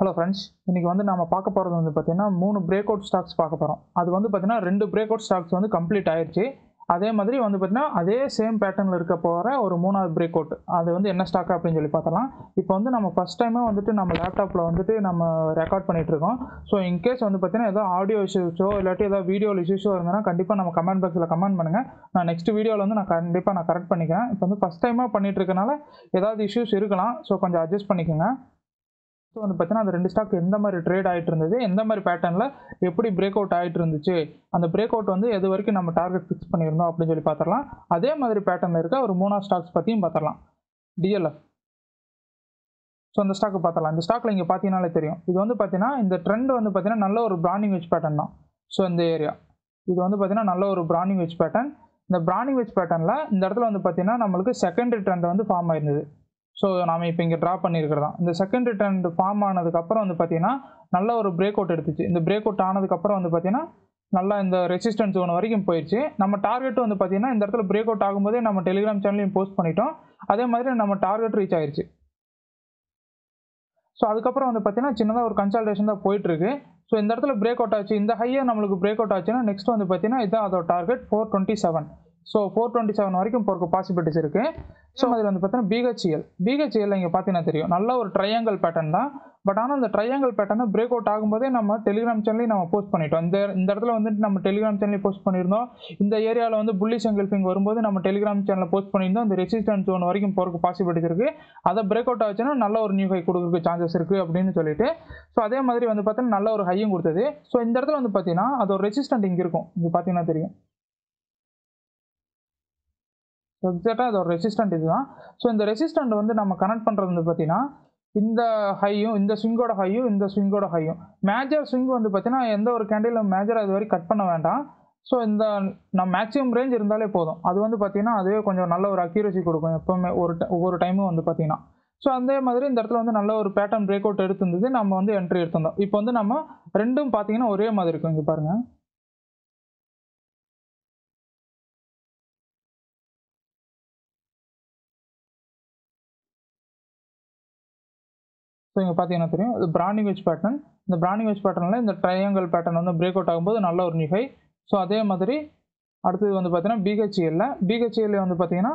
hello friends இன்றைக்கி வந்து நம்ம பார்க்க போகிறது வந்து பார்த்திங்கன்னா மூணு பிரேக் அவுட் ஸ்டாக்ஸ் பார்க்க போகிறோம் அது வந்து பார்த்திங்கன்னா ரெண்டு பிரேக் அவுட் ஸ்டாக்ஸ் வந்து கம்ப்ளீட் ஆயிடுச்சு அதே மாதிரி வந்து பார்த்திங்கன்னா அதே சேம் பேட்டர்னில் இருக்க போகிற ஒரு மூணாவது பிரேக் அவுட் அது வந்து என்ன ஸ்டாக் அப்படின்னு சொல்லி பார்த்தலாம் இப்போ வந்து நம்ம ஃபஸ்ட் டைமே வந்துட்டு நம்ம லேப்டாப்பில் வந்துட்டு நம்ம ரெக்கார்ட் பண்ணிகிட்டு இருக்கோம் ஸோ இன்கேஸ் வந்து பார்த்திங்கன்னா ஏதோ ஆடியோ இஷ்யூஸோ இல்லாட்டி ஏதோ வீடியோ இஷ்யூஸோ இருந்ததுன்னா கண்டிப்பாக நம்ம கமெண்ட் பாக்ஸில் கமெண்ட் பண்ணுங்கள் நான் நெக்ஸ்ட் வீடியோவில் வந்து நான் கண்டிப்பாக நான் கரெக்ட் பண்ணிக்கிறேன் இப்போ வந்து ஃபஸ்ட் டைமாக பண்ணிகிட்டு இருக்கனால ஏதாவது இஷ்யூஸ் இருக்கலாம் ஸோ கொஞ்சம் அட்ஜஸ்ட் பண்ணிக்கோங்க ஸோ வந்து பார்த்தீங்கன்னா அந்த ரெண்டு ஸ்டாக் எந்த மாதிரி ட்ரேட் ஆகிட்டு இருந்தது எந்த மாதிரி பேட்டர்னில் எப்படி பிரேக் அவுட் ஆகிட்டு இருந்துச்சு அந்த பிரேக் அவுட் வந்து எது வரைக்கும் நம்ம டார்கெட் ஃபிக்ஸ் பண்ணியிருந்தோம் அப்படின்னு சொல்லி பார்த்துடலாம் அதே மாதிரி பேட்டர்னில் இருக்க ஒரு மூணாவது ஸ்டாக்ஸ் பற்றியும் பார்த்துடலாம் டிஎல்எஃப் ஸோ அந்த ஸ்டாக்கு பார்த்துடலாம் இந்த ஸ்டாக்கில் இங்கே பார்த்தீங்கனாலே தெரியும் இது வந்து பார்த்தீங்கன்னா இந்த ட்ரெண்ட் வந்து பார்த்தீங்கன்னா நல்ல ஒரு பிராண்டிங் வெச் பேட்டர்ன் தான் ஸோ இந்த ஏரியா இது வந்து பார்த்தீங்கன்னா நல்ல ஒரு பிராண்டிங் வெச் பேட்டர்ன் இந்த பிராண்டிங் வெச் பேட்டர்னில் இந்த இடத்துல வந்து பார்த்தீங்கன்னா நம்மளுக்கு செகண்டரி ட்ரெண்ட் வந்து ஃபார்ம் ஆயிருந்தது ஸோ நாம் இப்போ இங்கே ட்ரா பண்ணியிருக்கிறதா இந்த செகண்டரி ட்ரெண்ட் ஃபார்ம் ஆனதுக்கப்புறம் வந்து பார்த்தீங்கன்னா நல்ல ஒரு பிரேக் அவுட் எடுத்துச்சு இந்த பிரேக் அவுட் ஆனதுக்கப்புறம் வந்து பார்த்தீங்கன்னா நல்லா இந்த ரெசிஸ்டன்ஸ் ஒன்று வரைக்கும் போயிடுச்சு நம்ம டார்கெட் வந்து பார்த்தீங்கன்னா இந்த இடத்துல பிரேக் அவுட் ஆகும்போதே நம்ம டெலிகிராம் சேனலையும் போஸ்ட் பண்ணிட்டோம் அதே மாதிரி நம்ம டார்கெட் ரீச் ஆயிருச்சு ஸோ அதுக்கப்புறம் வந்து பார்த்தீங்கன்னா சின்னதாக ஒரு கன்சல்டேஷன் தான் போயிட்டுருக்கு ஸோ இந்த இடத்துல பிரேக் அவுட் ஆச்சு இந்த ஹையை நம்மளுக்கு பிரேக் அவுட் ஆச்சுன்னா நெக்ஸ்ட் வந்து பார்த்தீங்கன்னா இதுதான் அதோட target four twenty seven so four twenty seven வரைக்கும் போகிறக்கு பாசிபிலிட்டிஸ் இருக்குது ஸோ அதில் வந்து பார்த்தீங்கன்னா பிஹெச்எல் பிஹெச்எல் இங்கே பார்த்தீங்கன்னா தெரியும் நல்ல ஒரு ட்ரையாங்கல் பேட்டர்ன் தான் பட் ஆனால் இந்த ட்ரையாங்கல் பேட்டர்னை பிரேக் அவுட் ஆகும்போதே நம்ம டெலிகிராம் சேனலையும் நம்ம போஸ்ட் பண்ணிட்டோம் இந்த இந்த இடத்துல வந்துட்டு நம்ம டெலிகிராம் சேனலையும் போஸ்ட் பண்ணியிருந்தோம் இந்த ஏரியாவில் வந்து புள்ளி செங்கல்ஃபிங் வரும்போது நம்ம டெலிகிராம் சேனலில் போஸ்ட் பண்ணியிருந்தோம் இந்த ரெசிஸ்டன்ஸ் ஜோன் வரைக்கும் போகிறக்கு பாசிபிலிட்டிஸ் இருக்குது அதை பிரேக் அவுட் ஆச்சுன்னா நல்ல ஒரு நியூ ஹை கொடுக்குறதுக்கு சான்சஸ் இருக்குது அப்படின்னு சொல்லிட்டு ஸோ அதே மாதிரி வந்து பார்த்தீங்கன்னா நல்ல ஒரு ஹையும் கொடுத்தது ஸோ இந்த இடத்துல வந்து பார்த்தீங்கன்னா அது ஒரு ரெசிஸ்டன்ட் இங்கே இருக்கும் இங்கே பார்த்தீங்கன்னா தெரியும் எக்ஸாக்டாக அது ஒரு ரெசிஸ்டன்ட் இதுதான் ஸோ இந்த ரெசிஸ்டன்ட் வந்து நம்ம கனெக்ட் பண்ணுறது வந்து பார்த்தீங்கன்னா இந்த ஹையும் இந்த ஸ்விங்கோட ஹையும் இந்த ஸ்விங்கோட ஹையும் மேஜர் ஸ்விங் வந்து பார்த்தீங்கன்னா எந்த ஒரு கேண்டில் மேஜர் அது வரைக்கும் கட் பண்ண வேண்டாம் ஸோ இந்த நம்ம மேக்ஸிமம் ரேஞ்ச் இருந்தாலே போதும் அது வந்து பார்த்தீங்கன்னா அதுவே கொஞ்சம் நல்ல ஒரு அக்யூரசி கொடுக்கும் எப்போவுமே ஒரு ஒவ்வொரு டைமும் வந்து பார்த்தீங்கன்னா ஸோ அதே மாதிரி இந்த இடத்துல வந்து நல்ல ஒரு பேட்டர்ன் பிரேக் அவுட் எடுத்திருந்தது நம்ம வந்து என்ட்ரி எடுத்திருந்தோம் இப்போ வந்து நம்ம ரெண்டும் பார்த்தீங்கன்னா ஒரே மாதிரி இருக்கும் இங்கே பாருங்கள் ஸோ இங்கே பார்த்தீங்கன்னா தெரியும் இது பிராண்டிங் வெச் பேட்டர்ன் இந்த பிராண்டிங் வெச் பேட்டர்னில் இந்த ட்ரையாங்கல் பேட்டர்ன் வந்து பிரேக் அவுட் ஆகும்போது நல்ல ஒரு நிகை ஸோ அதே மாதிரி அடுத்தது வந்து பார்த்தீங்கன்னா பிஹெச்இஎல்ல பிஹெச்இஎல்ல வந்து பார்த்தீங்கன்னா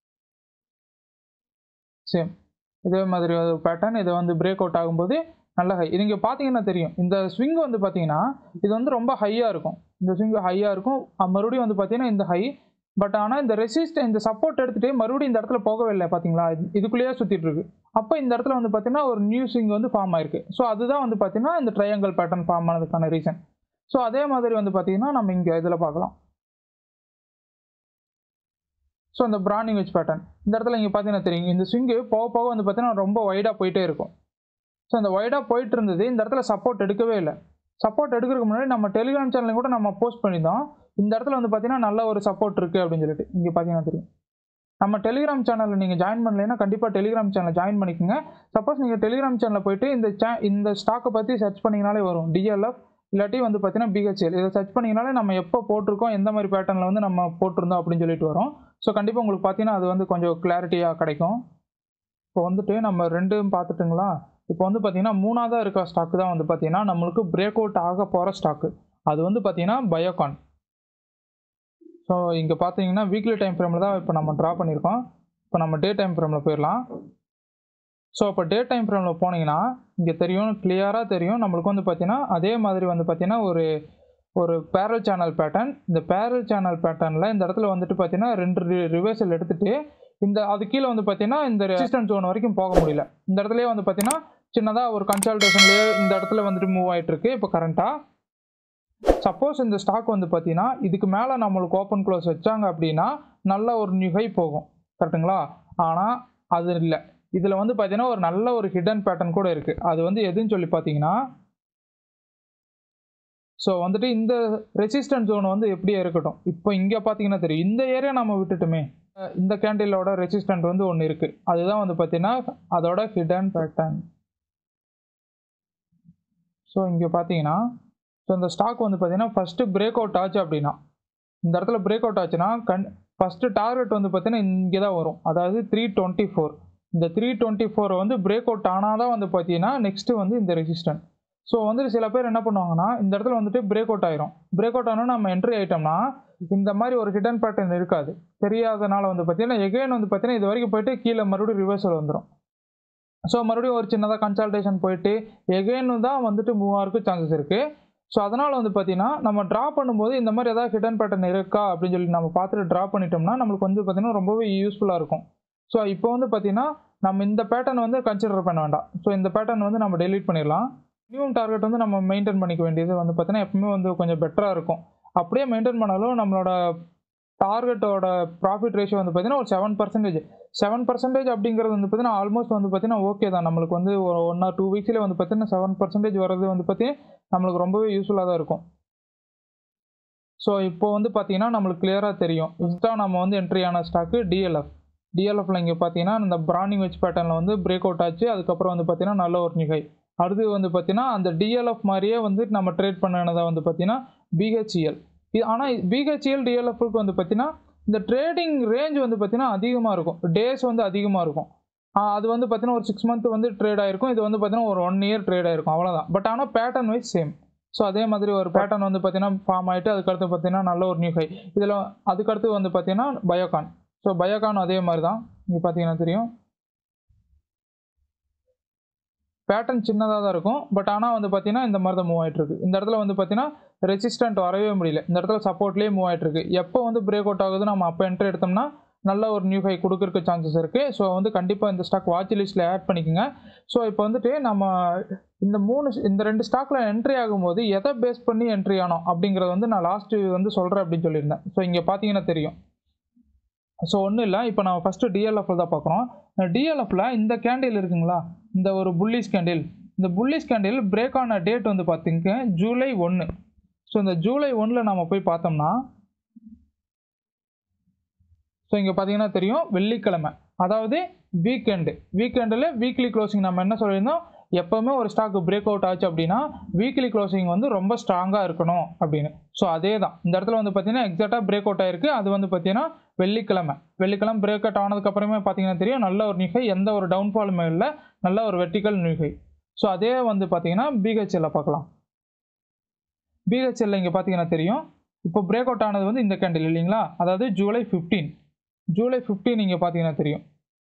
சேம் இதே மாதிரி ஒரு பேட்டர்ன் இது வந்து பிரேக் அவுட் ஆகும்போது நல்ல ஹை நீங்கள் பார்த்தீங்கன்னா தெரியும் இந்த ஸ்விங் வந்து பார்த்தீங்கன்னா இது வந்து ரொம்ப ஹையாக இருக்கும் இந்த ஸ்விங் ஹையாக இருக்கும் மறுபடியும் வந்து பார்த்தீங்கன்னா இந்த ஹை பட் ஆனால் இந்த ரெசிஸ்ட் இந்த சப்போர்ட் எடுத்துகிட்டு மறுபடியும் இந்த இடத்துல போகவே இல்லை பார்த்தீங்களா இதுக்குள்ளேயே சுற்றிட்டு இருக்கு அப்போ இந்த இடத்துல வந்து பார்த்தீங்கன்னா ஒரு நியூ ஸ்விங் வந்து ஃபார்ம் ஆயிருக்கு ஸோ அதுதான் வந்து பார்த்தீங்கன்னா இந்த ட்ரையாங்கல் பேட்டர்ன் ஃபார்ம் ஆனதுக்கான ரீசன் ஸோ அதே மாதிரி வந்து பார்த்தீங்கன்னா நம்ம இங்கே இதில் பார்க்கலாம் ஸோ இந்த பிராண்டிங் வெச் பேட்டர்ன் இந்த இடத்துல இங்கே பார்த்தீங்கன்னா தெரியும் இந்த ஸ்விங்கு போக போக வந்து பார்த்தீங்கன்னா ரொம்ப வைடாக போயிட்டே இருக்கும் ஸோ இந்த வைடாக போயிட்டு இருந்தது இந்த இடத்துல சப்போர்ட் எடுக்கவே இல்லை சப்போர்ட் எடுக்கிறதுக்கு முன்னாடி நம்ம டெலிகிராம் சேனலையும் கூட நம்ம போஸ்ட் பண்ணியிருந்தோம் இந்த இடத்துல வந்து பார்த்தீங்கன்னா நல்ல ஒரு சப்போர்ட் இருக்குது அப்படின்னு சொல்லிட்டு இங்கே பார்த்தீங்கன்னா தெரியும் நம்ம டெலிகிராம் சேனலில் நீங்கள் ஜாயின் பண்ணலைன்னா கண்டிப்பாக டெலிகிராம் சேனலில் ஜாயின் பண்ணிக்கோங்க சப்போஸ் நீங்கள் டெலிகிராம் சேனலில் போயிட்டு இந்த சே இந்த ஸ்டாக்கை பற்றி சர்ச் பண்ணிங்கனாலே வரும் டிஎல்எஃப் இல்லாட்டி வந்து பார்த்தீங்கன்னா பிஹெச்எல் இதை சர்ச் பண்ணிங்கனாலே நம்ம எப்போ போட்டிருக்கோம் எந்த மாதிரி பேட்டர்னில் வந்து நம்ம போட்டிருந்தோம் அப்படின்னு சொல்லிட்டு வரும் ஸோ கண்டிப்பாக உங்களுக்கு பார்த்தீங்கன்னா அது வந்து கொஞ்சம் கிளாரிட்டியாக கிடைக்கும் இப்போ வந்துட்டு நம்ம ரெண்டும் பார்த்துட்டுங்களா இப்போ வந்து பார்த்தீங்கன்னா மூணாவதாக இருக்க ஸ்டாக்கு தான் வந்து பார்த்தீங்கன்னா நம்மளுக்கு பிரேக் அவுட் ஆக போகிற ஸ்டாக்கு அது வந்து பார்த்தீங்கன்னா பயோகான் ஸோ இங்கே பார்த்தீங்கன்னா வீக்லி டைம் ஃப்ரேமில் தான் இப்போ நம்ம ட்ரா பண்ணியிருக்கோம் இப்போ நம்ம டே டைம் ஃப்ரேமில் போயிடலாம் ஸோ இப்போ டே டைம் ஃப்ரேமில் போனீங்கன்னா இங்கே தெரியும் கிளியராக தெரியும் நம்மளுக்கு வந்து பார்த்தீங்கன்னா அதே மாதிரி வந்து பார்த்தீங்கன்னா ஒரு ஒரு பேரல் சேனல் பேட்டர்ன் இந்த பேரல் சேனல் பேட்டர்னில் இந்த இடத்துல வந்துட்டு பார்த்தீங்கன்னா ரெண்டு ரிவர்சல் எடுத்துகிட்டு இந்த அது கீழே வந்து பார்த்தீங்கன்னா இந்த ரெசிஸ்டன்ஸ் ஜோன் வரைக்கும் போக முடியல இந்த இடத்துலயே வந்து பார்த்தீங்கன்னா சின்னதாக ஒரு கன்சல்டேஷன்லேயே இந்த இடத்துல வந்துட்டு மூவ் ஆகிட்டு இருக்கு இப்போ கரண்ட்டாக சப்போஸ் இந்த ஸ்டாக் வந்து பார்த்தீங்கன்னா இதுக்கு மேலே நம்மளுக்கு ஓப்பன் க்ளோஸ் வச்சாங்க அப்படின்னா நல்ல ஒரு நியூஹை போகும் கரெக்டுங்களா ஆனால் அது இல்லை இதில் வந்து பார்த்தீங்கன்னா ஒரு நல்ல ஒரு ஹிடன் பேட்டர்ன் கூட இருக்குது அது வந்து எதுன்னு சொல்லி பார்த்தீங்கன்னா ஸோ வந்துட்டு இந்த ரெசிஸ்டன்ஸ் ஜோன் வந்து எப்படியே இருக்கட்டும் இப்போ இங்கே பார்த்தீங்கன்னா தெரியும் இந்த ஏரியா நம்ம விட்டுட்டுமே இந்த கேண்டிலோட ரெசிஸ்டன்ட் வந்து ஒன்று இருக்குது அதுதான் வந்து பார்த்தீங்கன்னா அதோட ஹிடன் பேட்டர்ன் ஸோ இங்கே பார்த்தீங்கன்னா ஸோ இந்த ஸ்டாக் வந்து பார்த்தீங்கன்னா ஃபஸ்ட்டு பிரேக் அவுட் ஆச்சு அப்படின்னா இந்த இடத்துல பிரேக் அவுட் ஆச்சுன்னா கண் ஃபஸ்ட்டு டார்கெட் வந்து பார்த்தீங்கன்னா இங்கே தான் வரும் அதாவது த்ரீ டுவெண்ட்டி ஃபோர் இந்த த்ரீ டுவெண்ட்டி ஃபோரை வந்து பிரேக் அவுட் ஆனால் தான் வந்து பார்த்தீங்கன்னா நெக்ஸ்ட்டு வந்து இந்த ரெசிஸ்டன்ட் ஸோ வந்துட்டு சில பேர் என்ன பண்ணுவாங்கன்னா இந்த இடத்துல வந்துட்டு பிரேக் அவுட் ஆயிரும் பிரேக் அவுட் ஆனால் நம்ம என்ட்ரி ஆயிட்டோம்னா இந்த மாதிரி ஒரு ஹிடன் பேட்டர்ன் இருக்காது தெரியாதனால வந்து பார்த்தீங்கன்னா எகைன் வந்து பார்த்தீங்கன்னா இது வரைக்கும் போயிட்டு கீழே மறுபடியும் ரிவர்சல் வந்துடும் ஸோ மறுபடியும் ஒரு சின்னதாக கன்சல்டேஷன் போயிட்டு எகைன் தான் வந்துட்டு மூவ் ஆகிறதுக்கு சான்சஸ் இருக்குது ஸோ அதனால் வந்து பார்த்தீங்கன்னா நம்ம ட்ரா பண்ணும்போது இந்த மாதிரி ஏதாவது ஹிடன் பேட்டர்ன் இருக்கா அப்படின்னு சொல்லி நம்ம பார்த்துட்டு ட்ரா பண்ணிட்டோம்னா நம்மளுக்கு வந்து பார்த்தீங்கன்னா ரொம்பவே யூஸ்ஃபுல்லாக இருக்கும் ஸோ இப்போ வந்து பார்த்தீங்கன்னா நம்ம இந்த பேட்டர்ன் வந்து கன்சிடர் பண்ண வேண்டாம் ஸோ இந்த பேட்டர்ன் வந்து நம்ம டெலீட் பண்ணிடலாம் மினிமம் டார்கெட் வந்து நம்ம மெயின்டைன் பண்ணிக்க வேண்டியது வந்து பார்த்தீங்கன்னா எப்பவுமே வந்து கொஞ்சம் பெட்டராக இருக்கும் அப்படியே மெயின்டைன் பண்ணாலும் நம்மளோட டார்கெட்டோட ப்ராஃபிட் ரேஷியோ வந்து பார்த்தீங்கன்னா ஒரு செவன் பர்சன்டேஜ் செவன் பர்சன்டேஜ் அப்படிங்கிறது வந்து பார்த்தீங்கன்னா ஆல்மோஸ்ட் வந்து பார்த்தீங்கன்னா ஓகே தான் நம்மளுக்கு வந்து ஒரு ஒன் ஆர் டூ வீக்ஸ்லேயே வந்து பார்த்தீங்கன்னா செவன் பர்சன்டேஜ் வர்றது வந்து பார்த்தீங்கன்னா நம்மளுக்கு ரொம்பவே யூஸ்ஃபுல்லாக தான் இருக்கும் ஸோ இப்போ வந்து பார்த்தீங்கன்னா நம்மளுக்கு கிளியராக தெரியும் இதுதான் நம்ம வந்து என்ட்ரி ஆன ஸ்டாக்கு டிஎல்எஃப் டிஎல்எஃப்ல இங்கே பார்த்தீங்கன்னா இந்த பிராண்டிங் வெச் பேட்டர்னில் வந்து பிரேக் அவுட் ஆச்சு அதுக்கப்புறம் வந்து பார்த்தீங்கன்னா நல்ல ஒரு நிகை அடுத்து வந்து பார்த்தீங்கன்னா அந்த டிஎல்எஃப் மாதிரியே வந்து நம்ம ட்ரேட் பண்ணினதை வந்து பார்த்தீங்கன்னா பிஹெச்இஎல் இது ஆனால் பிஹெச்இஎல் டிஎல்எஃப்க்கு வந்து பார்த்தீங்கன்னா இந்த ட்ரேடிங் ரேஞ்ச் வந்து பார்த்தீங்கன்னா அதிகமாக இருக்கும் டேஸ் வந்து அதிகமாக இருக்கும் ஆஹ் அது வந்து பார்த்தீங்கன்னா ஒரு சிக்ஸ் மந்த் வந்து ட்ரேட் ஆயிருக்கும் இது வந்து பார்த்தீங்கன்னா ஒரு ஒன் இயர் ட்ரேட் ஆயிருக்கும் அவ்வளோதான் பட் ஆனால் பேட்டர்ன் வைஸ் சேம் ஸோ அதே மாதிரி ஒரு பேட்டர்ன் வந்து பார்த்தீங்கன்னா ஃபார்ம் ஆகிட்டு அதுக்கடுத்து பார்த்தீங்கன்னா நல்ல ஒரு நியூ ஹை இதில் அதுக்கடுத்து வந்து பார்த்தீங்கன்னா பயோகான் ஸோ பயோகான் அதே மாதிரி தான் இங்கே பார்த்தீங்கன்னா தெரியும் பேட்டர்ன் சின்னதாக தான் இருக்கும் பட் ஆனால் வந்து பார்த்தீங்கன்னா இந்த மாதிரி தான் மூவ் ஆகிட்டு இருக்கு இந்த இடத்துல வந்து பார்த்தீங்கன்னா ரெசிஸ்டன்ட் வரவே முடியல இந்த இடத்துல சப்போர்ட்லேயே மூவ் ஆகிட்டு இருக்கு எப்போ வந்து பிரேக் அவுட் ஆகுது நம்ம அப்போ என்ட்ரி எடுத்தோம்னா நல்ல ஒரு நியூ ஹை கொடுக்கறதுக்கு சான்சஸ் இருக்குது ஸோ வந்து கண்டிப்பாக இந்த ஸ்டாக் வாட்ச் லிஸ்ட்டில் ஆட் பண்ணிக்கோங்க ஸோ இப்போ வந்துட்டு நம்ம இந்த மூணு இந்த ரெண்டு ஸ்டாக்கில் என்ட்ரி ஆகும்போது எதை பேஸ் பண்ணி என்ட்ரி ஆனோம் அப்படிங்கிறத வந்து நான் லாஸ்ட்டு வந்து சொல்கிறேன் அப்படின்னு சொல்லியிருந்தேன் ஸோ இங்கே பார்த்தீங்கன்னா தெரியும் ஸோ ஒன்றும் இல்லை இப்போ நம்ம ஃபஸ்ட்டு டிஎல்எஃப்ல தான் பார்க்குறோம் டிஎல்எஃப்ல இந்த கேண்டில் இருக்குங்களா இந்த ஒரு புல்லிஸ் கேண்டில் இந்த புல்லிஸ் கேண்டில் பிரேக் ஆன டேட் வந்து பார்த்தீங்க ஜூலை ஒன்று ஸோ இந்த ஜூலை ஒன்றில் நம்ம போய் பார்த்தோம்னா ஸோ இங்கே பார்த்தீங்கன்னா தெரியும் வெள்ளிக்கிழமை அதாவது வீக்கெண்டு வீக்கெண்டில் வீக்லி க்ளோசிங் நம்ம என்ன சொல்லியிருந்தோம் எப்போவுமே ஒரு ஸ்டாக் பிரேக் அவுட் ஆச்சு அப்படின்னா வீக்லி க்ளோசிங் வந்து ரொம்ப ஸ்ட்ராங்காக இருக்கணும் அப்படின்னு ஸோ அதே தான் இந்த இடத்துல வந்து பார்த்தீங்கன்னா எக்ஸாக்டாக பிரேக் அவுட் ஆயிருக்கு அது வந்து பார்த்தீங்கன்னா வெள்ளிக்கிழமை வெள்ளிக்கிழமை பிரேக் அவுட் ஆனதுக்கப்புறமே பார்த்தீங்கன்னா தெரியும் நல்ல ஒரு நிகை எந்த ஒரு டவுன்ஃபாலுமே இல்லை நல்ல ஒரு வெர்டிக்கல் நிகை ஸோ அதே வந்து பார்த்தீங்கன்னா பிஹெச்எல்ல பார்க்கலாம் பிஹெச்எல்ல இங்கே பார்த்தீங்கன்னா தெரியும் இப்போ பிரேக் அவுட் ஆனது வந்து இந்த கேண்டில் இல்லைங்களா அதாவது ஜூலை ஃபிஃப்டீன் ஜூலை ஃபிஃப்டீன் இங்கே பார்த்தீங்கன்னா தெரியும்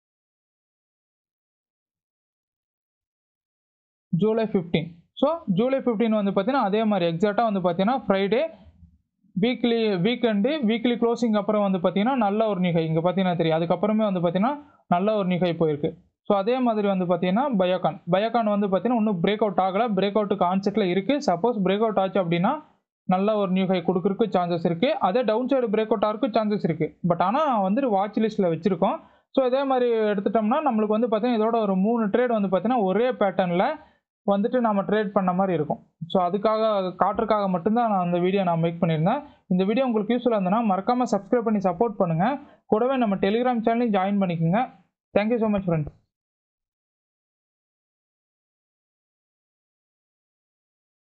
July fifteen so July fifteen வந்து பார்த்தீங்கன்னா அதே மாதிரி எக்ஸாக்டாக வந்து பார்த்தீங்கன்னா Friday weekly weekend weekly closing அப்புறம் வந்து பார்த்தீங்கன்னா நல்ல ஒரு நிகை இங்கே பார்த்தீங்கன்னா தெரியும் அதுக்கப்புறமே வந்து பார்த்தீங்கன்னா நல்ல ஒரு நிகை போயிருக்கு ஸோ அதே மாதிரி வந்து பார்த்தீங்கன்னா பயோகான் பயோகான் வந்து பார்த்தீங்கன்னா இன்னும் பிரேக் அவுட் ஆகலை பிரேக் அவுட் கான்செப்டில் இருக்குது சப்போஸ் பிரேக் அவுட் ஆச்சு அப்படின்னா நல்ல ஒரு நியூ ஹை கொடுக்கறதுக்கு சான்சஸ் இருக்குது அதே டவுன் சைடு பிரேக் அவுட் ஆகிறதுக்கு சான்சஸ் இருக்குது பட் ஆனால் வந்துட்டு வாட்ச் லிஸ்ட்டில் வச்சுருக்கோம் ஸோ இதே மாதிரி எடுத்துட்டோம்னா நம்மளுக்கு வந்து பார்த்தீங்கன்னா இதோட ஒரு மூணு ட்ரேட் வந்து பார்த்தீங்கன்னா ஒரே பேட்டர்னில் வந்துட்டு நம்ம ட்ரேட் பண்ண மாதிரி இருக்கும் ஸோ அதுக்காக காட்டுறதுக்காக மட்டும்தான் நான் அந்த வீடியோ நான் மேக் பண்ணியிருந்தேன் இந்த வீடியோ உங்களுக்கு யூஸ்ஃபுல்லாக இருந்ததுன்னா மறக்காமல் சப்ஸ்கிரைப் பண்ணி சப்போர்ட் பண்ணுங்கள் கூடவே நம்ம டெலிகிராம் சேனலையும் ஜாயின் பண்ணிக்கோங்க தேங்க்யூ ஸோ மச் ஃப்ரெண்ட்ஸ்